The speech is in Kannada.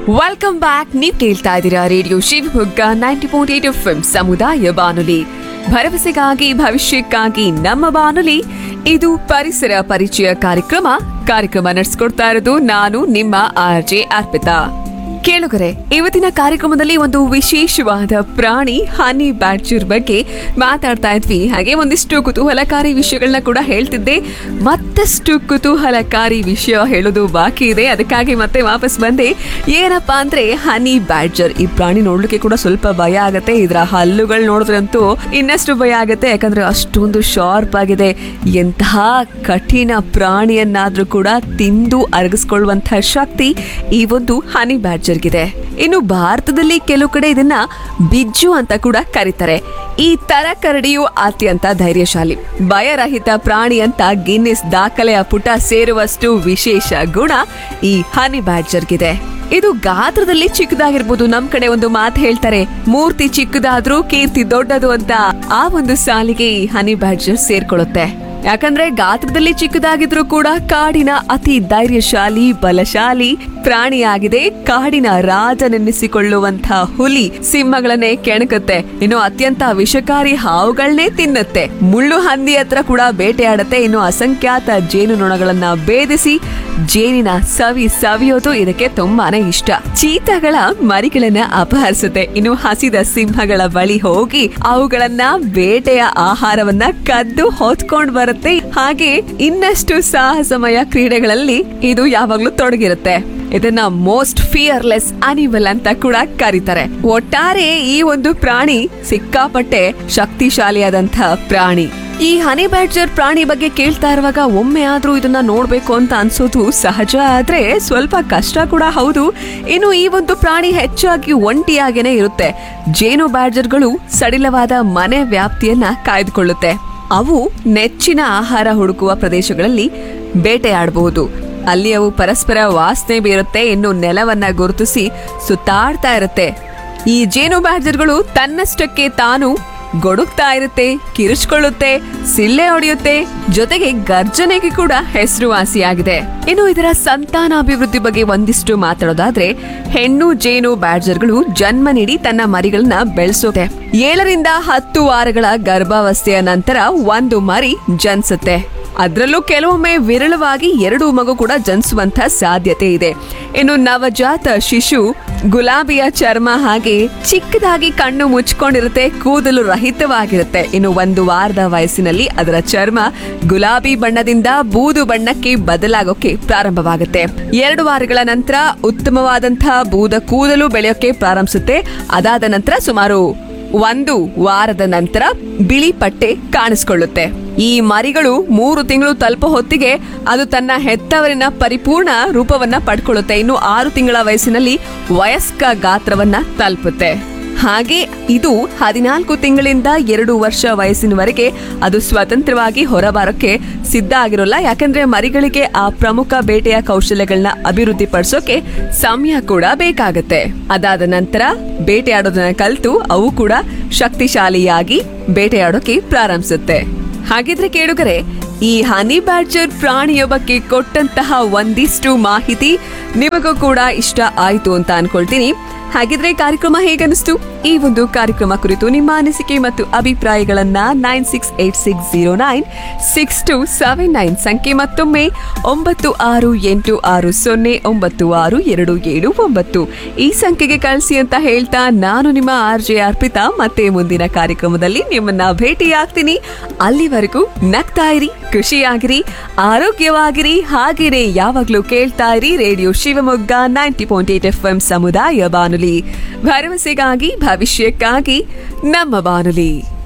ವೆಲ್ಕಮ್ ಬ್ಯಾಕ್ ನೀವ್ ಕೇಳ್ತಾ ಇದ್ದೀರಾ radio Shivamogga ninety point eight F ಸಮುದಾಯ ಬಾನುಲಿ ಭರವಸೆಗಾಗಿ ಭವಿಷ್ಯಕ್ಕಾಗಿ ನಮ್ಮ ಬಾನುಲಿ ಇದು ಪರಿಸರ ಪರಿಚಯ ಕಾರ್ಯಕ್ರಮ ಕಾರ್ಯಕ್ರಮ ನಡೆಸ್ಕೊಡ್ತಾ ಇರೋದು ನಾನು ನಿಮ್ಮ ಆರ್ ಜೆ ಅರ್ಪಿತಾ ಕೇಳುಗರೆ ಇವತ್ತಿನ ಕಾರ್ಯಕ್ರಮದಲ್ಲಿ ಒಂದು ವಿಶೇಷವಾದ ಪ್ರಾಣಿ ಹನಿ ಬ್ಯಾಡ್ಜರ್ ಬಗ್ಗೆ ಮಾತಾಡ್ತಾ ಇದ್ವಿ ಹಾಗೆ ಒಂದಿಷ್ಟು ಕುತೂಹಲಕಾರಿ ವಿಷಯಗಳನ್ನ ಕೂಡ ಹೇಳ್ತಿದ್ದೆ ಮತ್ತಷ್ಟು ಕುತೂಹಲಕಾರಿ ವಿಷಯ ಹೇಳೋದು ಬಾಕಿ ಇದೆ ಅದಕ್ಕಾಗಿ ಮತ್ತೆ ವಾಪಸ್ ಬಂದೆ ಏನಪ್ಪಾ ಅಂದ್ರೆ ಹನಿ ಬ್ಯಾಡ್ಜರ್ ಈ ಪ್ರಾಣಿ ನೋಡ್ಲಿಕ್ಕೆ ಕೂಡ ಸ್ವಲ್ಪ ಭಯ ಆಗತ್ತೆ ಇದರ ಹಲ್ಲುಗಳು ನೋಡಿದ್ರಂತೂ ಇನ್ನಷ್ಟು ಭಯ ಆಗತ್ತೆ ಯಾಕಂದ್ರೆ ಅಷ್ಟೊಂದು ಶಾರ್ಪ್ ಆಗಿದೆ ಎಂತಹ ಕಠಿಣ ಪ್ರಾಣಿಯನ್ನಾದ್ರೂ ಕೂಡ ತಿಂದು ಅರಗಿಸ್ಕೊಳ್ಳುವಂತಹ ಶಕ್ತಿ ಈ ಒಂದು ಹನಿ ಬ್ಯಾಡ್ಜರ್ಗಿದೆ ಇನ್ನು ಭಾರತದಲ್ಲಿ ಕೆಲವು ಕಡೆ ಇದನ್ನ ಬಿಜ್ಜು ಅಂತ ಕೂಡ ಕರೀತಾರೆ ಈ ತರ ಕರಡಿಯು ಅತ್ಯಂತ ಧೈರ್ಯಶಾಲಿ ಭಯರಹಿತ ಪ್ರಾಣಿ ಅಂತ ಗಿನ್ನಿಸ್ ದಾಖಲೆಯ ಪುಟ ಸೇರುವಷ್ಟು ವಿಶೇಷ ಗುಣ ಈ ಹನಿ ಬ್ಯಾಡ್ಜರ್ಗಿದೆ ಇದು ಗಾತ್ರದಲ್ಲಿ ಚಿಕ್ಕದಾಗಿರ್ಬೋದು ನಮ್ ಕಡೆ ಒಂದು ಮಾತು ಹೇಳ್ತಾರೆ ಮೂರ್ತಿ ಚಿಕ್ಕದಾದ್ರೂ ಕೀರ್ತಿ ದೊಡ್ಡದು ಅಂತ ಆ ಒಂದು ಸಾಲಿಗೆ ಈ ಹನಿ ಬ್ಯಾಡ್ಜರ್ ಸೇರ್ಕೊಳ್ಳುತ್ತೆ ಯಾಕಂದ್ರೆ ಗಾತ್ರದಲ್ಲಿ ಚಿಕ್ಕದಾಗಿದ್ರೂ ಕೂಡ ಕಾಡಿನ ಅತಿ ಧೈರ್ಯಶಾಲಿ ಬಲಶಾಲಿ ಪ್ರಾಣಿಯಾಗಿದೆ ಕಾಡಿನ ರಾಜನೆನ್ನಿಸಿಕೊಳ್ಳುವಂತಹ ಹುಲಿ ಸಿಂಹಗಳನ್ನೇ ಕೆಣಕುತ್ತೆ ಇನ್ನು ಅತ್ಯಂತ ವಿಷಕಾರಿ ಹಾವುಗಳನ್ನೇ ತಿನ್ನುತ್ತೆ ಮುಳ್ಳು ಹಂದಿ ಹತ್ರ ಕೂಡ ಬೇಟೆಯಾಡತ್ತೆ ಇನ್ನು ಅಸಂಖ್ಯಾತ ಜೇನುನೊಣಗಳನ್ನ ಭೇದಿಸಿ ಜೇನಿನ ಸವಿ ಸವಿಯೋದು ಇದಕ್ಕೆ ತುಂಬಾನೇ ಇಷ್ಟ ಚೀತಾಗಳ ಮರಿಗಳನ್ನ ಅಪಹರಿಸುತ್ತೆ ಇನ್ನು ಹಸಿದ ಸಿಂಹಗಳ ಬಳಿ ಹೋಗಿ ಅವುಗಳನ್ನ ಬೇಟೆಯ ಆಹಾರವನ್ನ ಕದ್ದು ಹೊತ್ಕೊಂಡ್ ಬರುತ್ತೆ ಹಾಗೆ ಇನ್ನಷ್ಟು ಸಾಹಸಮಯ ಕ್ರೀಡೆಗಳಲ್ಲಿ ಇದು ಯಾವಾಗ್ಲೂ ತೊಡಗಿರುತ್ತೆ ಇದನ್ನ ಮೋಸ್ಟ್ ಫಿಯರ್ಲೆಸ್ ಅನಿಮಲ್ ಅಂತ ಕೂಡ ಕರೀತಾರೆ ಒಟ್ಟಾರೆ ಈ ಒಂದು ಪ್ರಾಣಿ ಸಿಕ್ಕಾಪಟ್ಟೆ ಶಕ್ತಿಶಾಲಿಯಾದಂತಹ ಪ್ರಾಣಿ ಈ ಹನಿ ಬ್ಯಾಡ್ಜರ್ ಪ್ರಾಣಿ ಬಗ್ಗೆ ಕೇಳ್ತಾ ಇರುವಾಗ ಒಮ್ಮೆ ಆದ್ರೂ ಇದನ್ನ ನೋಡ್ಬೇಕು ಅಂತ ಅನ್ಸೋದು ಸಹಜ ಆದ್ರೆ ಸ್ವಲ್ಪ ಕಷ್ಟ ಕೂಡ ಹೌದು ಇನ್ನು ಈ ಒಂದು ಪ್ರಾಣಿ ಹೆಚ್ಚಾಗಿ ಒಂಟಿಯಾಗೇನೆ ಇರುತ್ತೆ ಜೇನು ಬ್ಯಾಡ್ಜರ್ಗಳು ಸಡಿಲವಾದ ಮನೆ ವ್ಯಾಪ್ತಿಯನ್ನ ಕಾಯ್ದುಕೊಳ್ಳುತ್ತೆ ಅವು ನೆಚ್ಚಿನ ಆಹಾರ ಹುಡುಕುವ ಪ್ರದೇಶಗಳಲ್ಲಿ ಬೇಟೆಯಾಡಬಹುದು ಅಲ್ಲಿ ಅವು ಪರಸ್ಪರ ವಾಸನೆ ಬೀರುತ್ತೆ ಇನ್ನು ನೆಲವನ್ನ ಗುರುತಿಸಿ ಸುತ್ತಾಡ್ತಾ ಇರುತ್ತೆ ಈ ಜೇನು ಬ್ಯಾಡ್ಜರ್ಗಳು ತನ್ನಷ್ಟಕ್ಕೆ ತಾನು ಗೊಡುಕ್ತಾ ಇರುತ್ತೆ ಕಿರುಚ್ಕೊಳ್ಳುತ್ತೆ ಸಿಳ್ಳೆ ಹೊಡೆಯುತ್ತೆ ಜೊತೆಗೆ ಗರ್ಜನೆಗೆ ಕೂಡ ಹೆಸರುವಾಸಿಯಾಗಿದೆ ಇನ್ನು ಇದರ ಸಂತಾನಾಭಿವೃದ್ಧಿ ಬಗ್ಗೆ ಒಂದಿಷ್ಟು ಮಾತಾಡೋದಾದ್ರೆ ಹೆಣ್ಣು ಜೇನು ಬ್ಯಾಡ್ಜರ್ಗಳು ಜನ್ಮ ನೀಡಿ ತನ್ನ ಮರಿಗಳನ್ನ ಬೆಳೆಸುತ್ತೆ ಏಳರಿಂದ ಹತ್ತು ವಾರಗಳ ಗರ್ಭಾವಸ್ಥೆಯ ನಂತರ ಒಂದು ಮರಿ ಜನಿಸುತ್ತೆ ಅದರಲ್ಲೂ ಕೆಲವೊಮ್ಮೆ ವಿರಳವಾಗಿ ಎರಡು ಮಗು ಕೂಡ ಜನಿಸುವಂತ ಸಾಧ್ಯತೆ ಇದೆ ಇನ್ನು ನವಜಾತ ಶಿಶು ಗುಲಾಬಿಯ ಚರ್ಮ ಹಾಗೆ ಚಿಕ್ಕದಾಗಿ ಕಣ್ಣು ಮುಚ್ಕೊಂಡಿರುತ್ತೆ ಕೂದಲು ರಹಿತವಾಗಿರುತ್ತೆ ಇನ್ನು ಒಂದು ವಾರದ ವಯಸ್ಸಿನಲ್ಲಿ ಅದರ ಚರ್ಮ ಗುಲಾಬಿ ಬಣ್ಣದಿಂದ ಬೂದು ಬಣ್ಣಕ್ಕೆ ಬದಲಾಗೋಕೆ ಪ್ರಾರಂಭವಾಗುತ್ತೆ ಎರಡು ವಾರಗಳ ನಂತರ ಉತ್ತಮವಾದಂತಹ ಬೂದ ಕೂದಲು ಬೆಳೆಯೋಕೆ ಪ್ರಾರಂಭಿಸುತ್ತೆ ಅದಾದ ನಂತರ ಸುಮಾರು ಒಂದು ವಾರದ ನಂತರ ಬಿಳಿ ಪಟ್ಟೆ ಕಾಣಿಸ್ಕೊಳ್ಳುತ್ತೆ ಈ ಮರಿಗಳು ಮೂರು ತಿಂಗಳು ತಲುಪೋ ಹೊತ್ತಿಗೆ ಅದು ತನ್ನ ಹೆತ್ತವರಿನ ಪರಿಪೂರ್ಣ ರೂಪವನ್ನ ಪಡ್ಕೊಳ್ಳುತ್ತೆ ಇನ್ನು ಆರು ತಿಂಗಳ ವಯಸ್ಸಿನಲ್ಲಿ ವಯಸ್ಕ ಗಾತ್ರವನ್ನ ತಲುಪುತ್ತೆ ಹಾಗೆ ಇದು ಹದಿನಾಲ್ಕು ತಿಂಗಳಿಂದ ಎರಡು ವರ್ಷ ವಯಸ್ಸಿನವರೆಗೆ ಅದು ಸ್ವತಂತ್ರವಾಗಿ ಹೊರಬರೋಕೆ ಸಿದ್ಧ ಆಗಿರೋಲ್ಲ ಯಾಕಂದ್ರೆ ಮರಿಗಳಿಗೆ ಆ ಪ್ರಮುಖ ಬೇಟೆಯ ಕೌಶಲ್ಯಗಳನ್ನ ಅಭಿವೃದ್ಧಿ ಪಡಿಸೋಕೆ ಸಮಯ ಕೂಡ ಬೇಕಾಗತ್ತೆ ಅದಾದ ನಂತರ ಬೇಟೆಯಾಡೋದನ್ನ ಕಲಿತು ಅವು ಕೂಡ ಶಕ್ತಿಶಾಲಿಯಾಗಿ ಬೇಟೆಯಾಡೋಕೆ ಪ್ರಾರಂಭಿಸುತ್ತೆ ಹಾಗಿದ್ರೆ ಕೇಳುಗರೆ ಈ ಹನಿ ಬ್ಯಾಡ್ಜರ್ ಪ್ರಾಣಿಯ ಬಗ್ಗೆ ಕೊಟ್ಟಂತಹ ಒಂದಿಷ್ಟು ಮಾಹಿತಿ ನಿಮಗೂ ಕೂಡ ಇಷ್ಟ ಆಯ್ತು ಅಂತ ಅನ್ಕೊಳ್ತೀನಿ ಹಾಗಿದ್ರೆ ಕಾರ್ಯಕ್ರಮ ಹೇಗನಿಸ್ತು ಈ ಒಂದು ಕಾರ್ಯಕ್ರಮ ಕುರಿತು ನಿಮ್ಮ ಅನಿಸಿಕೆ ಮತ್ತು ಅಭಿಪ್ರಾಯಗಳನ್ನ nine six eight six zero nine six two seven nine ಸಂಖ್ಯೆ ಮತ್ತೊಮ್ಮೆ ಒಂಬತ್ತು ಆರು ಎಂಟು ಆರು ಸೊನ್ನೆ ಒಂಬತ್ತು ಆರು ಎರಡು ಏಳು ಒಂಬತ್ತು ಈ ಸಂಖ್ಯೆಗೆ ಕಳಿಸಿ ಅಂತ ಹೇಳ್ತಾ ನಾನು ನಿಮ್ಮ ಆರ್ ಜೆ ಅರ್ಪಿತಾ ಮತ್ತೆ ಮುಂದಿನ ಕಾರ್ಯಕ್ರಮದಲ್ಲಿ ನಿಮ್ಮನ್ನ ಭೇಟಿಯಾಗ್ತೀನಿ ಅಲ್ಲಿವರೆಗೂ ನಗ್ತಾ ಇರಿ ಖುಷಿಯಾಗಿರಿ ಆರೋಗ್ಯವಾಗಿರಿ ಹಾಗೇನೆ ಯಾವಾಗ್ಲೂ ಕೇಳ್ತಾ ಇರಿ radio Shivamogga ninety point eight F M ಸಮುದಾಯ ಬಾನುಲಿ ಭರವಸೆಗಾಗಿ ಭವಿಷ್ಯಕ್ಕಾಗಿ ನಮ್ಮ ಬಾನುಲಿ